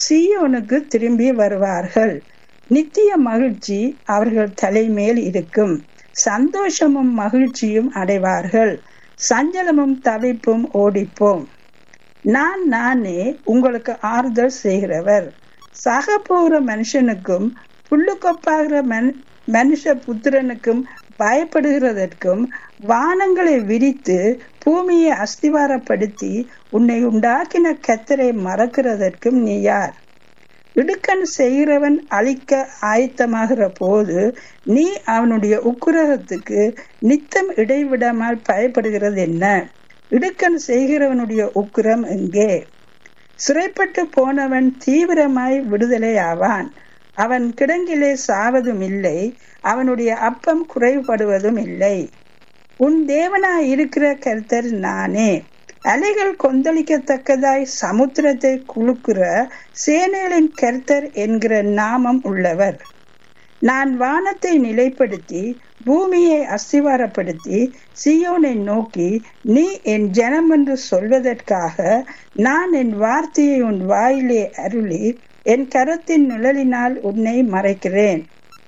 சீயோனுக்கு திரும்பி வருவார்கள் நித்திய மகிழ்ச்சி அவர்கள் தலைமேல் இருக்கும் சந்தோஷமும் மகிழ்ச்சியும் அடைவார்கள் சஞ்சலமும் தவிப்பும் ஓடிப்போம் நான் நானே உங்களுக்கு ஆறுதல் செய்கிறவர் சக போகிற மனுஷனுக்கும் புல்லுக்கொப்பாகிற மன் மனுஷ புத்திரனுக்கும் பயப்படுகிறதற்கும் வானங்களை விரித்து பூமியை அஸ்திவாரப்படுத்தி உன்னை உண்டாக்கின கத்தரை மறக்கிறதற்கும் நீ யார் இடுக்கன் செய்கிறவன் அழிக்க ஆயத்தமாகிற போது நீ அவனுடைய உக்குரகத்துக்கு நித்தம் இடைவிடாமல் பயப்படுகிறது என்ன இடுக்கன் செய்கிறவனுடைய உக்குரம் எங்கே சிறைப்பட்டு போனவன் தீவிரமாய் விடுதலை ஆவான் அவன் கிடங்கிலே சாவதும் இல்லை அவனுடைய அப்பம் குறைபடுவதும் இல்லை உன் தேவனாய் இருக்கிற கர்த்தர் நானே அலைகள் கொந்தளிக்கத்தக்கதாய் சமுத்திரத்தை குலுக்குற சேனைகளின் கர்த்தர் என்கிற நாமம் உள்ளவர் நான் வானத்தை நிலைப்படுத்தி பூமியை அஸ்திவாரப்படுத்தி சியோனை நோக்கி நீ என் ஜனம் என்று சொல்வதற்காக நான் என் வார்த்தையை உன் வாயிலே அருளி என் கரத்தின் நிழலினால் உன்னை மறைக்கிறேன்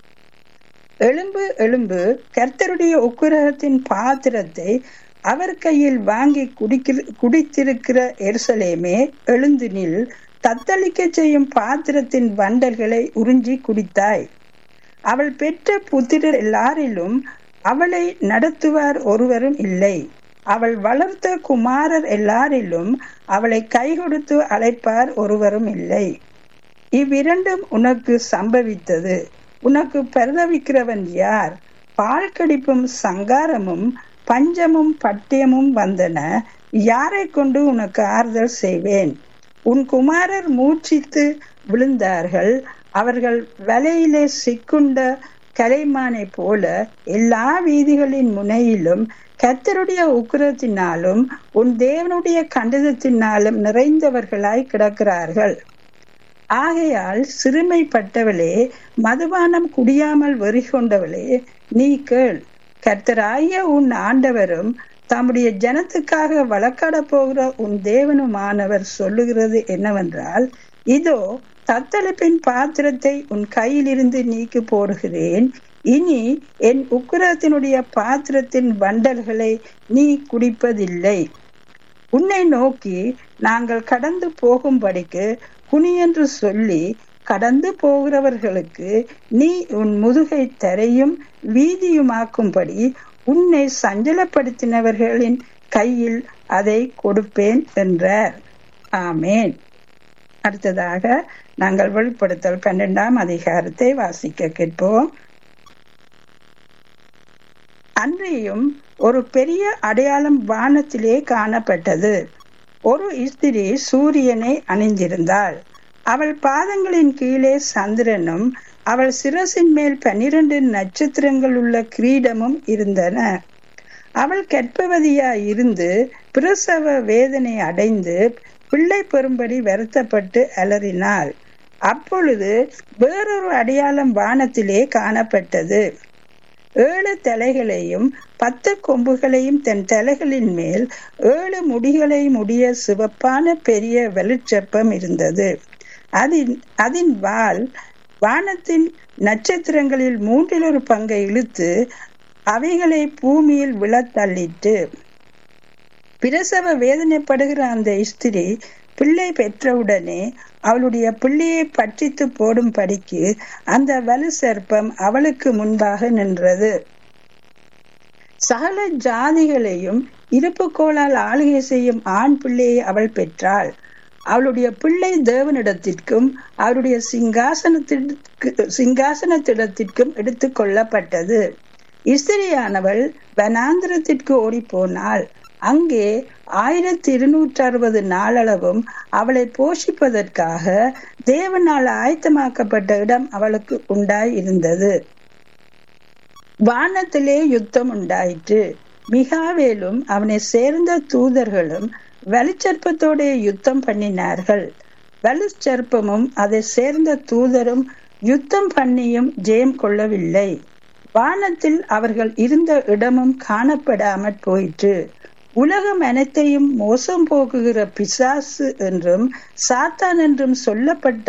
எழும்பு எழும்பு கர்த்தருடைய உக்குரகத்தின் பாத்திரத்தை அவர் கையில் வாங்கி குடிக்கிற குடித்திருக்கிற எருசலேமே எழுந்து நில் தத்தளிக்க செய்யும் பாத்திரத்தின் வண்டல்களை உறிஞ்சி குடித்தாய் அவள் பெற்ற புத்திரர் எல்லாரிலும் அவளை நடத்துவார் ஒருவரும் இல்லை அவள் வளர்த்த குமாரர் எல்லாரிலும் அவளை கை கொடுத்து அழைப்பார் ஒருவரும் இல்லை இவ்விரண்டும் உனக்கு சம்பவித்தது உனக்கு பரிதவிக்கிறவன் யார் பால் கடிப்பும் சங்காரமும் பஞ்சமும் பட்டியமும் வந்தன யாரை கொண்டு உனக்கு ஆறுதல் செய்வேன் உன் குமாரர் மூச்சித்து விழுந்தார்கள் அவர்கள் வலையிலே சிக்குண்ட கலைமானை போல எல்லா வீதிகளின் முனையிலும் கத்தருடைய உக்கிரத்தினாலும் உன் தேவனுடைய கண்டதத்தினாலும் நிறைந்தவர்களாய் கிடக்கிறார்கள் ஆகையால் சிறுமைப்பட்டவளே மதுபானம் குடியாமல் வெறி கொண்டவளே நீ கேள் கர்த்தராய உன் ஆண்டவரும் தம்முடைய ஜனத்துக்காக வழக்காட போகிற உன் தேவனுமானவர் சொல்லுகிறது என்னவென்றால் இதோ தத்தளிப்பின் பாத்திரத்தை உன் கையிலிருந்து நீக்கி போடுகிறேன் இனி என் உக்கிரத்தினுடைய பாத்திரத்தின் வண்டல்களை நீ குடிப்பதில்லை உன்னை நோக்கி நாங்கள் கடந்து போகும்படிக்கு குனியென்று சொல்லி கடந்து போகிறவர்களுக்கு நீ உன் முதுகை தரையும் வீதியுமாக்கும்படி உன்னை சஞ்சலப்படுத்தினவர்களின் கையில் அதை கொடுப்பேன் என்றார் ஆமேன் அடுத்ததாக நாங்கள் வெளிப்படுத்தல் பன்னெண்டாம் அதிகாரத்தை வாசிக்க கேட்போம் அன்றையும் ஒரு பெரிய அடையாளம் வானத்திலே காணப்பட்டது ஒரு ஸ்திரீ சூரியனை அணிந்திருந்தாள் அவள் பாதங்களின் கீழே சந்திரனும் அவள் சிரசின் மேல் பன்னிரண்டு நட்சத்திரங்கள் உள்ள கிரீடமும் இருந்தன அவள் கற்பவதியாய் இருந்து பிரசவ வேதனை அடைந்து பிள்ளை பெறும்படி வருத்தப்பட்டு அலறினாள் அப்பொழுது வேறொரு அடையாளம் வானத்திலே காணப்பட்டது ஏழு தலைகளையும் பத்து கொம்புகளையும் தன் தலைகளின் மேல் ஏழு முடிகளையும் உடைய சிவப்பான பெரிய வெளிச்சப்பம் இருந்தது அதின் அதன் வால் வானத்தின் நட்சத்திரங்களில் மூன்றில் ஒரு பங்கை இழுத்து அவைகளை பூமியில் விழத்தள்ளிட்டு பிரசவ வேதனைப்படுகிற அந்த ஸ்திரீ பிள்ளை பெற்றவுடனே அவளுடைய பிள்ளையை பற்றித்து போடும் படிக்கு அந்த வலு சர்ப்பம் அவளுக்கு முன்பாக நின்றது சகல ஜாதிகளையும் இருப்பு கோளால் ஆளுகை செய்யும் ஆண் பிள்ளையை அவள் பெற்றாள் அவளுடைய பிள்ளை தேவனிடத்திற்கும் அவருடைய சிங்காசனத்திற்கு சிங்காசனத்திடத்திற்கும் எடுத்து கொள்ளப்பட்டது இஸ்திரியானவள் வனாந்திரத்திற்கு ஓடி போனாள் அங்கே ஆயிரத்தி இருநூற்றி அறுபது நாளளவும் அவளை போஷிப்பதற்காக தேவனால் ஆயத்தமாக்கப்பட்ட இடம் அவளுக்கு உண்டாய் இருந்தது வானத்திலே யுத்தம் உண்டாயிற்று மிகாவேலும் அவனை சேர்ந்த தூதர்களும் வலுச்சற்பத்தோட யுத்தம் பண்ணினார்கள் வலுச்சற்பமும் அதை சேர்ந்த தூதரும் யுத்தம் பண்ணியும் ஜெயம் கொள்ளவில்லை வானத்தில் அவர்கள் இருந்த இடமும் காணப்படாமற் போயிற்று உலகம் அனைத்தையும் மோசம் போக்குகிற பிசாசு என்றும் சாத்தான் என்றும் சொல்லப்பட்ட